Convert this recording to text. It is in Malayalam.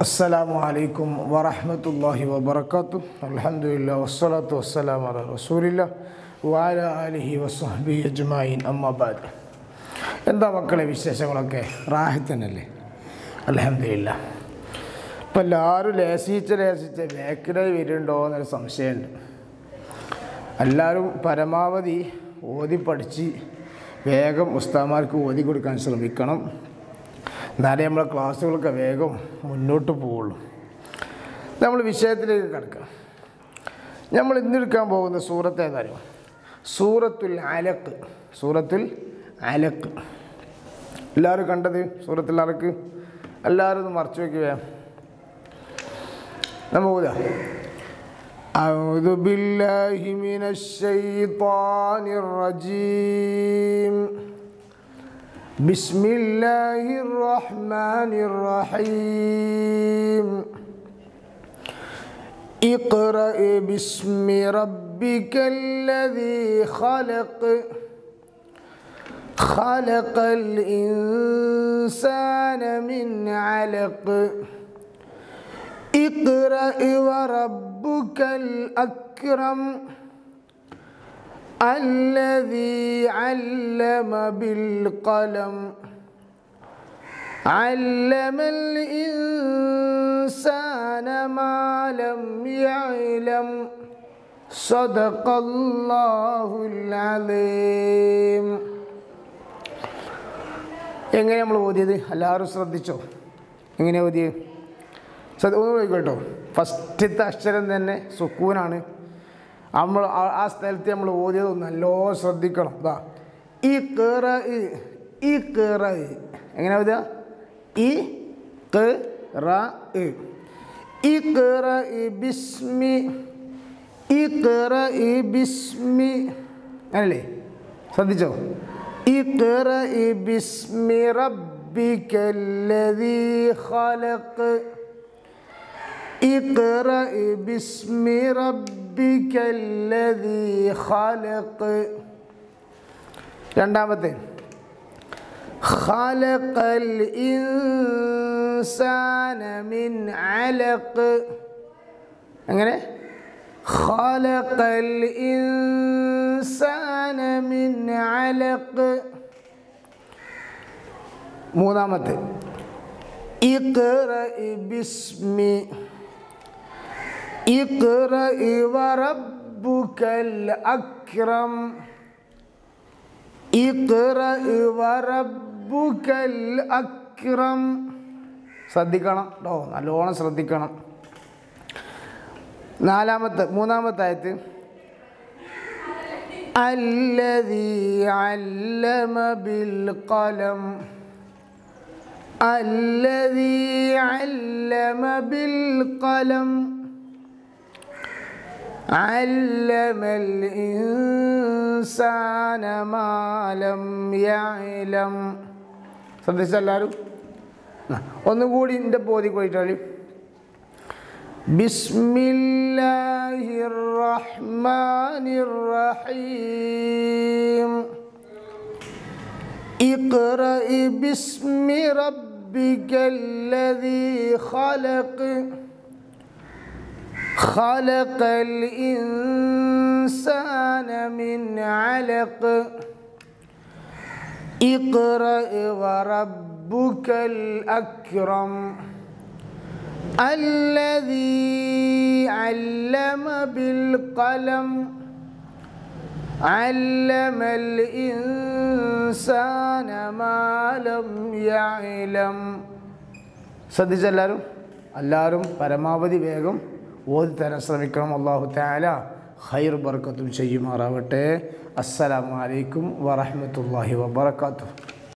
അസ്സലാമു അലൈക്കും വറഹ്മത്തുള്ളാഹി വബറകാതുഹു അൽഹംദുലില്ലാ വസ്സലാത്തു വസ്സലാമു അലാ റസൂലില്ലാ വഅല ആലിഹി വസ്വഹ്ബിഹി അജ്മഈൻ അമ്മാ ബഅദ് എന്താ മക്കളെ വിശേഷങ്ങളൊക്കെ റാഹത്തന്നല്ലേ അൽഹംദുലില്ലാ ഇപ്പം എല്ലാവരും ലേസിച്ച് ലേസിച്ച് ബേക്കിലായി വരുന്നുണ്ടോ എന്നൊരു സംശയമുണ്ട് എല്ലാവരും പരമാവധി ഓതി പഠിച്ച് വേഗം ഉസ്താമാർക്ക് ഓതി കൊടുക്കാൻ ശ്രമിക്കണം എന്നാലേ നമ്മളെ ക്ലാസ്സുകളൊക്കെ വേഗം മുന്നോട്ട് പോവുള്ളൂ നമ്മൾ വിഷയത്തിലേക്ക് കിടക്കാം നമ്മൾ ഇന്നെടുക്കാൻ പോകുന്ന സൂറത്ത് ഏതായാലും സൂറത്തുൽ അലക്ക് സൂറത്തുൽ അലക്ക് എല്ലാവരും കണ്ടത് സൂറത്തുൽ അലക്ക് എല്ലാവരും ഒന്ന് മറച്ചു വയ്ക്കുക വേണം നമ്മൾ ഊതാ أعوذ بالله من الشيطان الرجيم بسم الله الرحمن الرحيم اقرأ باسم ربك الذي خلق خلق الإنسان من علق اقرأ وربك الأكرم الذي علم بالقلم علم الإنسان ما لم يعلم صدق الله العظيم എങ്ങനെ നമ്മൾ ഓതിയത് എല്ലാവരും ശ്രദ്ധിച്ചോ എങ്ങനെ ഓതിയത് ശ്രദ്ധ ഒന്ന് കേട്ടോ ഫസ്റ്റത്തെ അക്ഷരം തന്നെ സുക്കൂനാണ് നമ്മൾ ആ- ആ സ്ഥലത്ത് നമ്മൾ ഓതിയത് നല്ലോണം ശ്രദ്ധിക്കണം ഇതാ ഈ കേറ ഈ കേറ എങ്ങനെ ഓതുക ഈ കേറ ഈ കേറ ബിസ്മി ഈ കേറ ബിസ്മി അങ്ങനല്ലേ ശ്രദ്ധിച്ചോ ഈ കേറ ബിസ്മി റബ്ബിക്കല്ലദീ ഖലഖ് اقرأ باسم ربك الذي خلق രണ്ടാമത്തെ خلق الإنسان من علق എങ്ങനെ خلق الإنسان من علق മൂന്നാമത്തെ اقرأ باسم اقرأ وربك الأكرم اقرأ وربك الأكرم ശ്രദ്ധിക്കണം കേട്ടോ നല്ലോണം ശ്രദ്ധിക്കണം നാലാമത്തെ മൂന്നാമത്തെ ആയത്ത് الذي علم بالقلم الذي علم بالقلم علم الإنسان ما لم يعلم ശ്രദ്ധിച്ചെല്ലാവരും ഒന്നും കൂടി എൻ്റെ ബോധി പോയിട്ടാളി ബിസ്മില്ലാഹിർ റഹ്മാനിർ റഹീം اقرأ باسم ربك الذي خلق خلق الإنسان من علق اقرأ وربك الأكرم الذي علم بالقلم علم الإنسان ما لم يعلم ശ്രദ്ധിച്ചെല്ലാവരും എല്ലാവരും പരമാവധി വേഗം ഓതി തരാൻ ശ്രമിക്കണം അള്ളാഹു താല ഖൈർ ബർക്കത്തും ചെയ്യുമാറാവട്ടെ അസ്സലാമു അലൈക്കും വറഹ്മത്തുള്ളാഹി വബറകാതുഹു